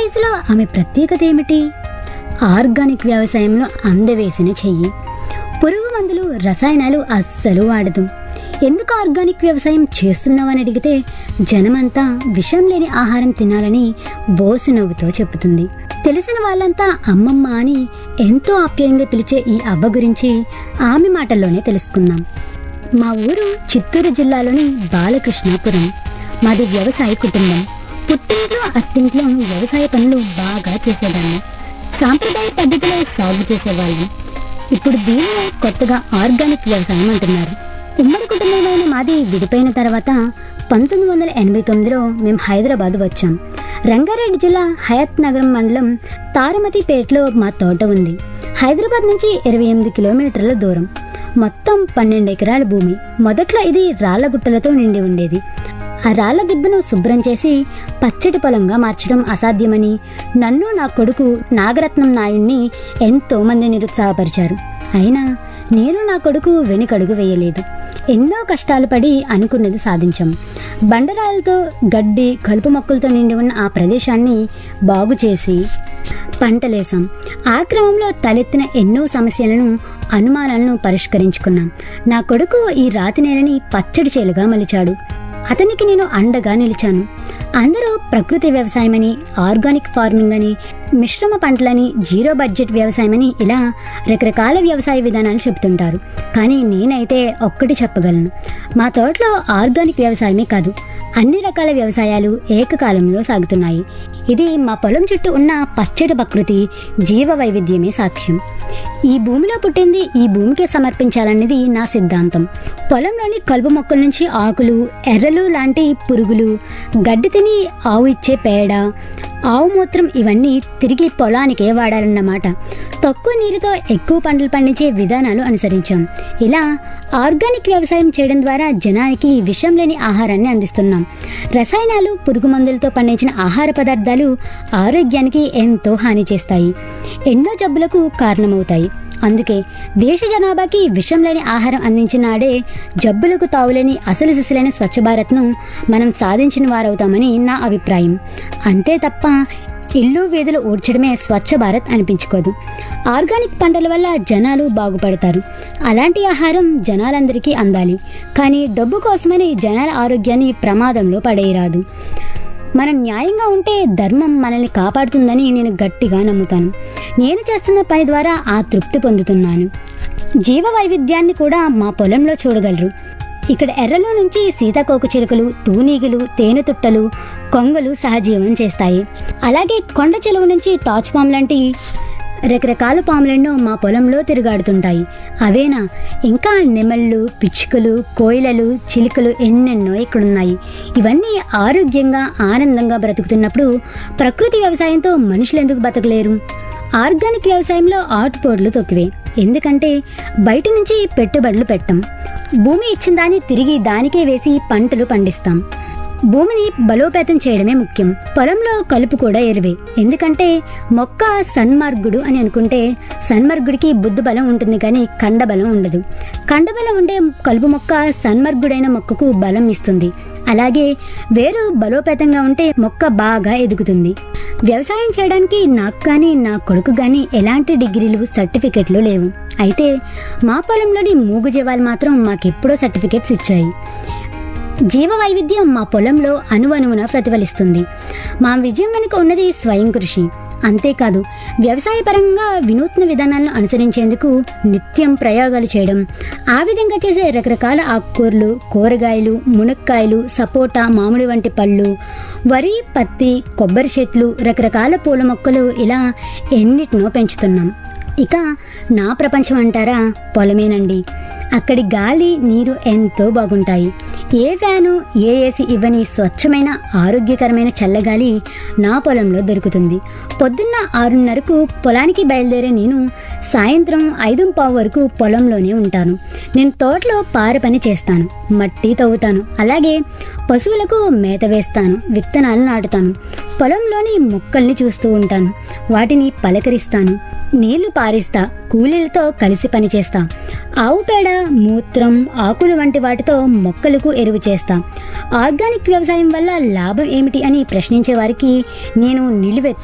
వయసులో ఆమె ప్రత్యేకత ఏమిటి ఆర్గానిక్ వ్యవసాయంలో అందవేసిన చెయ్యి పురుగు మందులు రసాయనాలు అస్సలు వాడదు ఎందుకు ఆర్గానిక్ వ్యవసాయం చేస్తున్నావని అడిగితే జనమంతా విషం లేని ఆహారం తినాలని బోసు నవ్వుతో చెబుతుంది తెలిసిన వాళ్ళంతా అమ్మమ్మ అని ఎంతో ఆప్యాయంగా పిలిచే ఈ అవ్వ గురించి ఆమె మాటల్లోనే తెలుసుకుందాం మా ఊరు చిత్తూరు జిల్లాలోని బాలకృష్ణాపురం మాది వ్యవసాయ కుటుంబం పుట్టింట్లో అత్తింట్లో వ్యవసాయ పనులు బాగా చేసేదాన్ని సాంప్రదాయ పద్ధతిలో సాగు చేసేవాళ్ళం ఇప్పుడు దీనిని కొత్తగా ఆర్గానిక్ వ్యవసాయం అంటున్నారు ఉమ్మడి కుటుంబమైన మాది విడిపోయిన తర్వాత పంతొమ్మిది వందల ఎనభై తొమ్మిదిలో మేము హైదరాబాద్ వచ్చాం రంగారెడ్డి జిల్లా హయత్ నగరం మండలం తారమతిపేటలో మా తోట ఉంది హైదరాబాద్ నుంచి ఇరవై ఎనిమిది కిలోమీటర్ల దూరం మొత్తం పన్నెండు ఎకరాల భూమి మొదట్లో ఇది రాళ్ల గుట్టలతో నిండి ఉండేది ఆ రాళ్ల దిబ్బను శుభ్రం చేసి పచ్చటి పొలంగా మార్చడం అసాధ్యమని నన్ను నా కొడుకు నాగరత్నం నాయుణ్ణి ఎంతో మంది నిరుత్సాహపరిచారు అయినా నేను నా కొడుకు వెనుకడుగు వేయలేదు ఎన్నో కష్టాలు పడి అనుకున్నది సాధించాం బండరాలతో గడ్డి కలుపు మొక్కలతో నిండి ఉన్న ఆ ప్రదేశాన్ని బాగు చేసి పంటలేసాం ఆ క్రమంలో తలెత్తిన ఎన్నో సమస్యలను అనుమానాలను పరిష్కరించుకున్నాం నా కొడుకు ఈ రాతి నేలని పచ్చడి చేలుగా మలిచాడు అతనికి నేను అండగా నిలిచాను అందరూ ప్రకృతి వ్యవసాయమని ఆర్గానిక్ ఫార్మింగ్ అని మిశ్రమ పంటలని జీరో బడ్జెట్ వ్యవసాయమని ఇలా రకరకాల వ్యవసాయ విధానాలు చెబుతుంటారు కానీ నేనైతే ఒక్కటి చెప్పగలను మా తోటలో ఆర్గానిక్ వ్యవసాయమే కాదు అన్ని రకాల వ్యవసాయాలు ఏకకాలంలో సాగుతున్నాయి ఇది మా పొలం చుట్టూ ఉన్న పచ్చడి ప్రకృతి జీవ వైవిధ్యమే సాక్ష్యం ఈ భూమిలో పుట్టింది ఈ భూమికే సమర్పించాలన్నది నా సిద్ధాంతం పొలంలోని కలుపు మొక్కల నుంచి ఆకులు ఎర్రలు లాంటి పురుగులు గడ్డి తిని ఆవు ఇచ్చే పేడ ఆవు మూత్రం ఇవన్నీ తిరిగి పొలానికే వాడాలన్నమాట తక్కువ నీరుతో ఎక్కువ పంటలు పండించే విధానాలు అనుసరించాం ఇలా ఆర్గానిక్ వ్యవసాయం చేయడం ద్వారా జనానికి విషం లేని ఆహారాన్ని అందిస్తున్నాం రసాయనాలు పురుగు మందులతో పండించిన ఆహార పదార్థాలు ఆరోగ్యానికి ఎంతో హాని చేస్తాయి ఎన్నో జబ్బులకు కారణమవుతాయి అందుకే దేశ జనాభాకి విషం లేని ఆహారం అందించిన నాడే జబ్బులకు తావులేని అసలు సిసలైన స్వచ్ఛ భారత్ను మనం సాధించిన వారవుతామని నా అభిప్రాయం అంతే తప్ప ఇల్లు వీధులు ఊడ్చడమే స్వచ్ఛ భారత్ అనిపించుకోదు ఆర్గానిక్ పంటల వల్ల జనాలు బాగుపడతారు అలాంటి ఆహారం జనాలందరికీ అందాలి కానీ డబ్బు కోసమని జనాల ఆరోగ్యాన్ని ప్రమాదంలో పడేయరాదు మనం న్యాయంగా ఉంటే ధర్మం మనల్ని కాపాడుతుందని నేను గట్టిగా నమ్ముతాను నేను చేస్తున్న పని ద్వారా ఆ తృప్తి పొందుతున్నాను జీవ వైవిధ్యాన్ని కూడా మా పొలంలో చూడగలరు ఇక్కడ ఎర్రలో నుంచి సీతాకోక చిలుకలు తూనీగులు తేనెతుట్టలు కొంగలు సహజీవనం చేస్తాయి అలాగే కొండ చెలువు నుంచి తాచుపాము లాంటి రకరకాల పాములెన్నో మా పొలంలో తిరుగాడుతుంటాయి అవేనా ఇంకా నెమళ్ళు పిచ్చుకలు కోయిలలు చిలుకలు ఎన్నెన్నో ఇక్కడున్నాయి ఇవన్నీ ఆరోగ్యంగా ఆనందంగా బ్రతుకుతున్నప్పుడు ప్రకృతి వ్యవసాయంతో మనుషులు ఎందుకు బతకలేరు ఆర్గానిక్ వ్యవసాయంలో ఆటుపోట్లు తొక్కివే ఎందుకంటే బయట నుంచి పెట్టుబడులు పెట్టం భూమి ఇచ్చిన దాన్ని తిరిగి దానికే వేసి పంటలు పండిస్తాం భూమిని బలోపేతం చేయడమే ముఖ్యం పొలంలో కలుపు కూడా ఎరువే ఎందుకంటే మొక్క సన్మార్గుడు అని అనుకుంటే సన్మార్గుడికి బుద్ధి బలం ఉంటుంది కానీ కండబలం ఉండదు కండబలం ఉండే కలుపు మొక్క సన్మార్గుడైన మొక్కకు బలం ఇస్తుంది అలాగే వేరు బలోపేతంగా ఉంటే మొక్క బాగా ఎదుగుతుంది వ్యవసాయం చేయడానికి నాకు కానీ నా కొడుకు కానీ ఎలాంటి డిగ్రీలు సర్టిఫికెట్లు లేవు అయితే మా పొలంలోని మూగు జీవాలు మాత్రం మాకెప్పుడో సర్టిఫికెట్స్ ఇచ్చాయి జీవ వైవిధ్యం మా పొలంలో అణువణువున ప్రతిఫలిస్తుంది మా విజయం వెనుక ఉన్నది స్వయం కృషి అంతేకాదు వ్యవసాయపరంగా వినూత్న విధానాలను అనుసరించేందుకు నిత్యం ప్రయోగాలు చేయడం ఆ విధంగా చేసే రకరకాల ఆకుకూరలు కూరగాయలు మునక్కాయలు సపోటా మామిడి వంటి పళ్ళు వరి పత్తి కొబ్బరి చెట్లు రకరకాల పూల మొక్కలు ఇలా ఎన్నిటినో పెంచుతున్నాం ఇక నా ప్రపంచం అంటారా పొలమేనండి అక్కడి గాలి నీరు ఎంతో బాగుంటాయి ఏ ఫ్యాను ఏ ఏసీ ఇవ్వని స్వచ్ఛమైన ఆరోగ్యకరమైన చల్లగాలి నా పొలంలో దొరుకుతుంది పొద్దున్న ఆరున్నరకు పొలానికి బయలుదేరే నేను సాయంత్రం ఐదు పావు వరకు పొలంలోనే ఉంటాను నేను తోటలో పార పని చేస్తాను మట్టి తవ్వుతాను అలాగే పశువులకు మేత వేస్తాను విత్తనాలు నాటుతాను పొలంలోని మొక్కల్ని చూస్తూ ఉంటాను వాటిని పలకరిస్తాను నీళ్లు పారిస్తా కూలీలతో కలిసి పనిచేస్తా ఆవు పేడ మూత్రం ఆకులు వంటి వాటితో మొక్కలకు ఎరువు చేస్తా ఆర్గానిక్ వ్యవసాయం వల్ల లాభం ఏమిటి అని ప్రశ్నించే వారికి నేను నిలువెత్తు